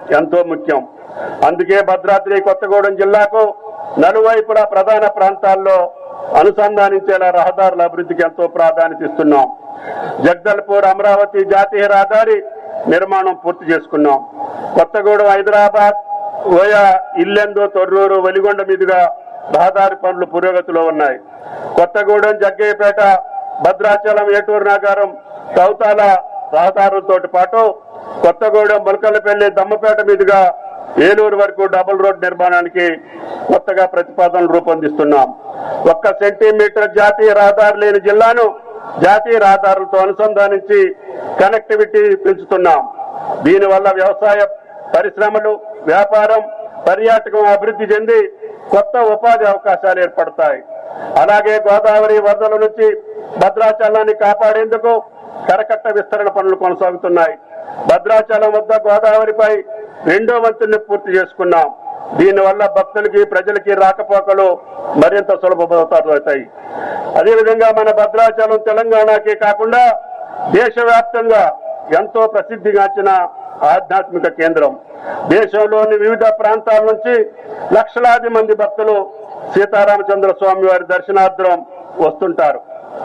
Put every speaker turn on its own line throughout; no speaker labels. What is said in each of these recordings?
ఎంతో ముఖ్యం అందుకే భద్రాద్రి కొత్తగూడెం జిల్లాకు నలువైపులా ప్రధాన ప్రాంతాల్లో అనుసంధానించేలా రహదారుల అభివృద్ధికి ఎంతో ప్రాధాన్యత ఇస్తున్నాం జగదల్పూర్ అమరావతి జాతీయ రహదారి నిర్మాణం పూర్తి చేసుకున్నాం కొత్తగూడెం హైదరాబాద్ ఓయా ఇల్లెందు తొర్రూరు వెలిగొండ మీదుగా రహదారి పనులు పురోగతిలో ఉన్నాయి కొత్తగూడెం జగ్గయ్యపేట భద్రాచలం ఏటూరు నగరం కౌతాల రహదారులతో పాటు కొత్తగూడెం ములకలపల్లి దమ్మపేట మీదుగా ఏలూరు వరకు డబుల్ రోడ్ నిర్మాణానికి కొత్తగా ప్రతిపాదనలు రూపొందిస్తున్నాం ఒక్క సెంటీమీటర్ జాతీయ రహదారి లేని జిల్లాను జాతీయ రహదారులతో అనుసంధానించి కనెక్టివిటీ పెంచుతున్నాం దీనివల్ల వ్యవసాయ పరిశ్రమలు వ్యాపారం పర్యాటకం అభివృద్ధి చెంది కొత్త ఉపాధి అవకాశాలు ఏర్పడతాయి అలాగే గోదావరి వరదల నుంచి భద్రాచలాన్ని కాపాడేందుకు కరకట్ట విస్తరణ పనులు కొనసాగుతున్నాయి భద్రాచలం వద్ద గోదావరిపై రెండో వంతుని పూర్తి చేసుకున్నాం దీనివల్ల భక్తులకి ప్రజలకి రాకపోకలు మరింత సులభమవుతాయి అదేవిధంగా మన భద్రాచలం తెలంగాణకే కాకుండా దేశవ్యాప్తంగా ఎంతో ప్రసిద్ధిగాంచిన ఆధ్యాత్మిక కేంద్రం దేశంలోని వివిధ ప్రాంతాల నుంచి లక్షలాది మంది భక్తులు సీతారామచంద్ర స్వామి వారి దర్శనార్థం వస్తుంటారు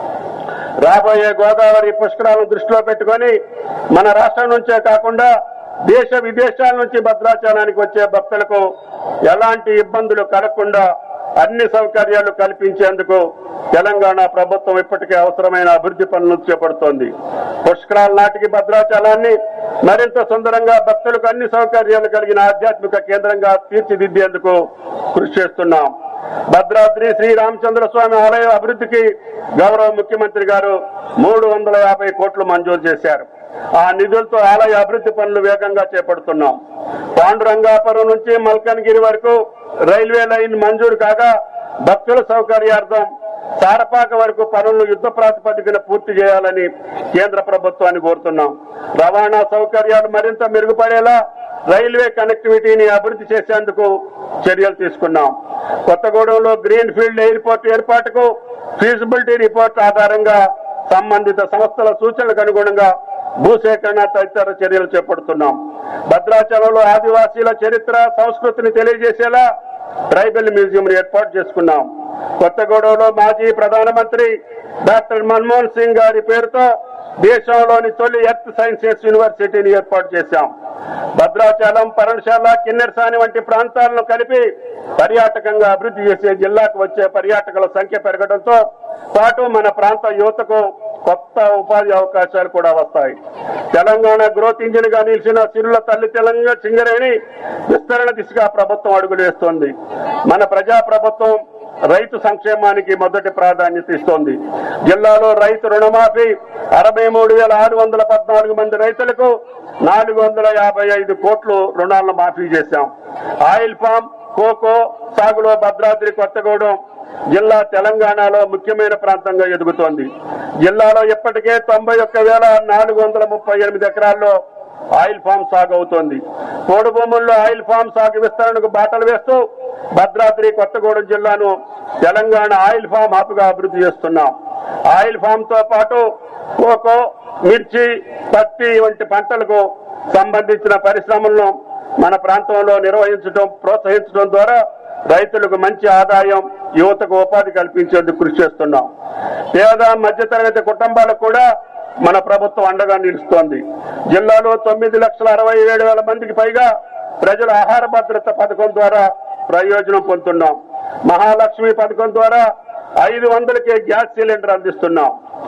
రాబోయే గోదావరి పుష్కరాలను దృష్టిలో పెట్టుకొని మన రాష్ట్రం నుంచే కాకుండా దేశ విదేశాల నుంచి భద్రాచలానికి వచ్చే భక్తులకు ఎలాంటి ఇబ్బందులు కలగకుండా అన్ని సౌకర్యాలు కల్పించేందుకు తెలంగాణ ప్రభుత్వం ఇప్పటికే అవసరమైన అభివృద్ధి పనులు చేపడుతోంది పుష్కరాల నాటికి భద్రాచలాన్ని మరింత సుందరంగా భక్తులకు అన్ని సౌకర్యాలు కలిగిన ఆధ్యాత్మిక కేంద్రంగా తీర్చిదిద్దేందుకు కృషి చేస్తున్నాం భద్రాద్రి శ్రీ రామచంద్ర స్వామి ఆలయ అభివృద్ధికి గౌరవ ముఖ్యమంత్రి గారు మూడు వందల యాభై కోట్లు మంజూరు చేశారు ఆ నిధులతో ఆలయ అభివృద్ధి పనులు వేగంగా చేపడుతున్నాం పాండురంగాపురం నుంచి మల్కన్గిరి వరకు రైల్వే లైన్ మంజూరు కాగా భక్తుల సౌకర్యార్థం సారపాక వరకు పనులను యుద్ధ ప్రాతిపదికన పూర్తి చేయాలని కేంద్ర ప్రభుత్వాన్ని కోరుతున్నాం రవాణా సౌకర్యాలు మరింత మెరుగుపడేలా రైల్వే కనెక్టివిటీని అభివృద్ధి చేసేందుకు చర్యలు తీసుకున్నాం కొత్తగూడెంలో గ్రీన్ ఫీల్డ్ ఎయిర్పోర్ట్ ఏర్పాటుకు ఫీజిబిలిటీ రిపోర్ట్ ఆధారంగా సంబంధిత సంస్థల సూచనలకు అనుగుణంగా భూసేకరణ తదితర చర్యలు చేపడుతున్నాం భద్రాచలంలో ఆదివాసీల చరిత్ర సంస్కృతిని తెలియజేసేలా ట్రైబల్ మ్యూజియం ఏర్పాటు చేసుకున్నాం కొత్తగూడెంలో మాజీ ప్రధానమంత్రి డాక్టర్ మన్మోహన్ సింగ్ గారి పేరుతో దేశంలోని తొలి ఎర్త్ సైన్సెస్ యూనివర్సిటీని ఏర్పాటు చేశాం భద్రాచలం పరణశాల కిన్నెరసాని వంటి ప్రాంతాలను కలిపి పర్యాటకంగా అభివృద్ధి చేసే జిల్లాకు వచ్చే పర్యాటకుల సంఖ్య పెరగడంతో పాటు మన ప్రాంత యువతకు కొత్త ఉపాధి అవకాశాలు కూడా వస్తాయి తెలంగాణ గ్రోత్ ఇంజిన్ గా నిలిచిన సిరుల తల్లి తెలంగాణ సింగరేణి విస్తరణ దిశగా ప్రభుత్వం అడుగులు వేస్తోంది మన ప్రజా ప్రభుత్వం రైతు సంక్షేమానికి మొదటి ప్రాధాన్యత ఇస్తోంది జిల్లాలో రైతు రుణమాఫీ అరవై మూడు వేల ఆరు వందల పద్నాలుగు మంది రైతులకు నాలుగు వందల యాభై ఐదు కోట్లు రుణాలను మాఫీ చేశాం ఆయిల్ ఫామ్ కోకో సాగులో భద్రాద్రి కొత్తగూడెం జిల్లా తెలంగాణలో ముఖ్యమైన ప్రాంతంగా ఎదుగుతోంది జిల్లాలో ఇప్పటికే తొంభై ఒక్క వేల నాలుగు వందల ముప్పై ఎనిమిది ఎకరాల్లో ఆయిల్ ఫామ్ సాగు అవుతోంది పోడు భూముల్లో ఆయిల్ ఫామ్ సాగు విస్తరణకు బాటలు వేస్తూ భద్రాద్రి కొత్తగూడెం జిల్లాను తెలంగాణ ఆయిల్ ఫామ్ హబ్గా అభివృద్ధి చేస్తున్నాం ఆయిల్ ఫామ్ తో పాటు కోకో మిర్చి పత్తి వంటి పంటలకు సంబంధించిన పరిశ్రమలను మన ప్రాంతంలో నిర్వహించడం ప్రోత్సహించడం ద్వారా రైతులకు మంచి ఆదాయం యువతకు ఉపాధి కల్పించేందుకు కృషి చేస్తున్నాం పేద మధ్యతరగతి కుటుంబాలకు కూడా మన ప్రభుత్వం అండగా నిలుస్తోంది జిల్లాలో తొమ్మిది లక్షల అరవై ఏడు వేల మందికి పైగా ప్రజల ఆహార భద్రత పథకం ద్వారా ప్రయోజనం పొందుతున్నాం మహాలక్ష్మి పథకం ద్వారా ఐదు వందలకే గ్యాస్ సిలిండర్ అందిస్తున్నాం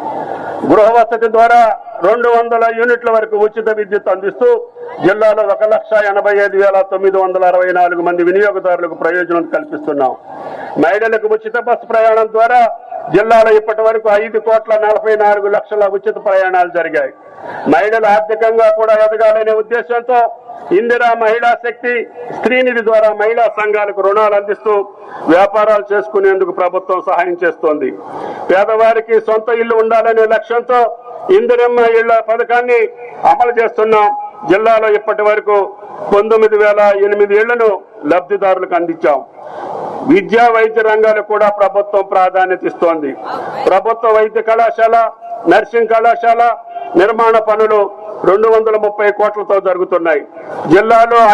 గృహ వసతి ద్వారా రెండు వందల యూనిట్ల వరకు ఉచిత విద్యుత్ అందిస్తూ జిల్లాలో ఒక లక్ష ఎనభై ఐదు వేల తొమ్మిది వందల అరవై నాలుగు మంది వినియోగదారులకు ప్రయోజనం కల్పిస్తున్నాం మహిళలకు ఉచిత బస్సు ప్రయాణం ద్వారా జిల్లాలో ఇప్పటి వరకు ఐదు కోట్ల నలభై నాలుగు లక్షల ఉచిత ప్రయాణాలు జరిగాయి మహిళలు ఆర్థికంగా కూడా ఎదగాలనే ఉద్దేశంతో ఇందిరా మహిళా శక్తి స్త్రీనిధి ద్వారా మహిళా సంఘాలకు రుణాలు అందిస్తూ వ్యాపారాలు చేసుకునేందుకు ప్రభుత్వం సహాయం చేస్తోంది పేదవారికి సొంత ఇల్లు ఉండాలనే లక్ష్యంతో ఇందిరమ్మ ఇళ్ల పథకాన్ని అమలు చేస్తున్నాం జిల్లాలో ఇప్పటి వరకు పంతొమ్మిది వేల ఎనిమిది ఇళ్లను లబ్ధిదారులకు అందించాం విద్యా వైద్య రంగాలకు కూడా ప్రభుత్వం ప్రాధాన్యత ఇస్తోంది ప్రభుత్వ వైద్య కళాశాల నర్సింగ్ కళాశాల నిర్మాణ పనులు రెండు వందల ముప్పై కోట్లతో జరుగుతున్నాయి జిల్లాలో